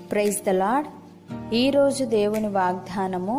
praise the lord ఈరోజు దేవుని వాగ్దానము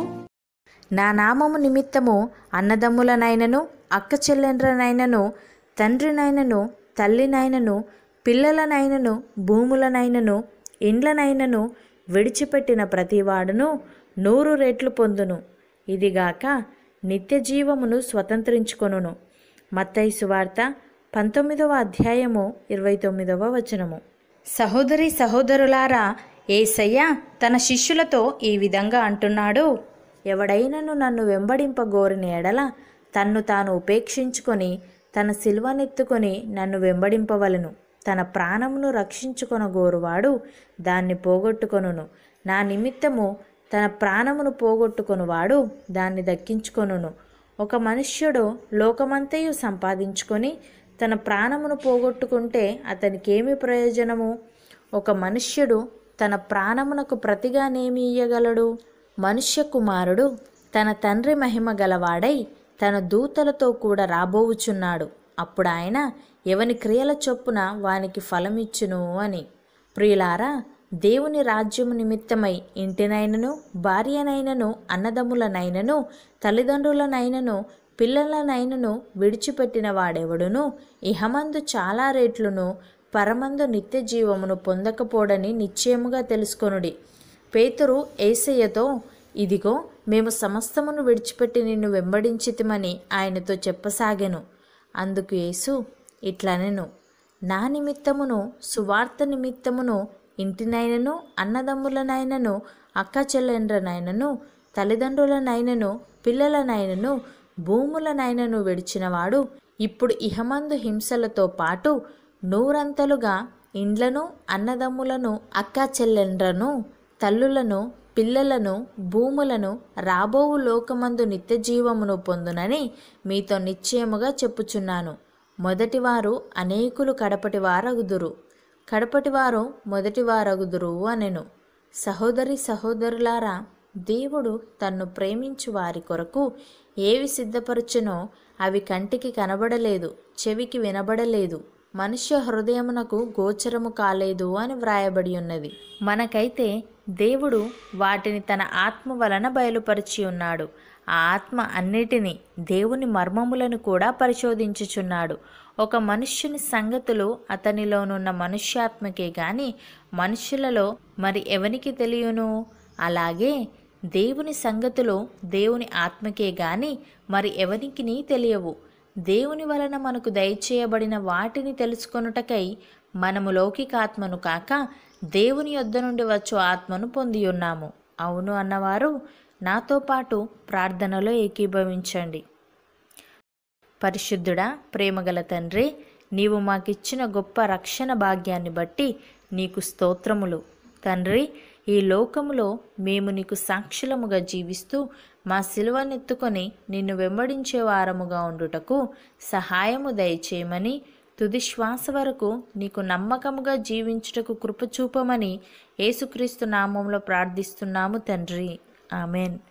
నా నామము నిమిత్తము అన్నదమ్ములనైనను అక్క చెల్లెండ్రనైనను తండ్రినైనను తల్లినైనను పిల్లలనైనను భూములనైనను ఇండ్లనైనను విడిచిపెట్టిన ప్రతివాడును నూరు రెట్లు పొందును ఇదిగాక నిత్య జీవమును స్వతంత్రించుకొనును మత్తయి సువార్త పంతొమ్మిదవ అధ్యాయము ఇరవై తొమ్మిదవ వచనము సహోదరి సహోదరులారా ఏసయ్య తన శిష్యులతో ఈ విధంగా అంటున్నాడు ఎవడైనను నన్ను వెంబడింపగోరిన ఎడల తన్ను తాను ఉపేక్షించుకొని తన సిల్వనెత్తుకొని నన్ను వెంబడింపవలను తన ప్రాణమును రక్షించుకొనగోరువాడు దాన్ని పోగొట్టుకొనును నా నిమిత్తము తన ప్రాణమును పోగొట్టుకొనువాడు దాన్ని దక్కించుకొనును ఒక మనుష్యుడు లోకమంతయు సంపాదించుకొని తన ప్రాణమును పోగొట్టుకుంటే అతనికేమి ప్రయోజనము ఒక మనుష్యుడు తన ప్రాణమునకు ప్రతిగానేమి ఇయ్యగలడు మనుష్య కుమారుడు తన తండ్రి మహిమ గలవాడై తన దూతలతో కూడా రాబోవుచున్నాడు అప్పుడు ఆయన ఎవని క్రియల చొప్పున వానికి ఫలమిచ్చును అని ప్రియులారా దేవుని రాజ్యము నిమిత్తమై ఇంటినైనను భార్యనైనను అన్నదమ్ములనైనను తల్లిదండ్రులనైనను పిల్లలనైనను విడిచిపెట్టిన వాడెవడును ఇహమందు చాలా రేట్లును పరమందు నిత్య జీవమును పొందకపోడని నిశ్చయముగా తెలుసుకొనుడి పేతురు ఏసయ్యతో ఇదిగో మేము సమస్తమును విడిచిపెట్టి నిన్ను వెంబడించితిమని ఆయనతో చెప్పసాగెను అందుకు యేసు ఇట్లనెను నా నిమిత్తమును సువార్త నిమిత్తమును ఇంటినైనను అన్నదమ్ములనైనను అక్క చెల్లెండ్రనైనను తల్లిదండ్రులనైనను పిల్లలనైనను భూములనైనను విడిచినవాడు ఇప్పుడు ఇహమందు హింసలతో పాటు నూరంతలుగా ఇండ్లను అన్నదమ్ములను అక్క చెల్లెండ్రను తల్లులను పిల్లలను భూములను రాబోవు లోకమందు నిత్య జీవమును పొందునని మీతో నిశ్చయముగా చెప్పుచున్నాను మొదటివారు అనేకులు కడపటి వారగుదురు కడపటివారు మొదటివారగుదురు అనెను సహోదరి సహోదరులారా దేవుడు తన్ను ప్రేమించు వారి కొరకు ఏవి సిద్ధపరచునో అవి కంటికి కనబడలేదు చెవికి వినబడలేదు మనుష్య హృదయమునకు గోచరము కాలేదు అని వ్రాయబడి ఉన్నది మనకైతే దేవుడు వాటిని తన ఆత్మ వలన బయలుపరిచి ఉన్నాడు ఆ ఆత్మ అన్నిటినీ దేవుని మర్మములను కూడా పరిశోధించుచున్నాడు ఒక మనుష్యుని సంగతులు అతనిలోనున్న మనుష్యాత్మకే గాని మనుష్యులలో మరి ఎవనికి తెలియను అలాగే దేవుని సంగతులు దేవుని ఆత్మకే గాని మరి ఎవనికి తెలియవు దేవుని వలన మనకు దయచేయబడిన వాటిని తెలుసుకొనుటకై మనము లౌకికాత్మను కాక దేవుని యొద్ద నుండి వచ్చు ఆత్మను పొంది ఉన్నాము అవును అన్నవారు నాతో పాటు ప్రార్థనలో ఏకీభవించండి పరిశుద్ధుడా ప్రేమగల తండ్రి నీవు మాకిచ్చిన గొప్ప రక్షణ భాగ్యాన్ని బట్టి నీకు స్తోత్రములు తండ్రి ఈ లోకములో మేము నీకు సాక్షులముగా జీవిస్తూ మా సిలువనెత్తుకొని నిన్ను వెంబడించే వారముగా ఉండుటకు సహాయము దయచేయమని తుది శ్వాస వరకు నీకు నమ్మకముగా జీవించుటకు కృపచూపమని యేసుక్రీస్తు నామంలో ప్రార్థిస్తున్నాము తండ్రి ఆమెన్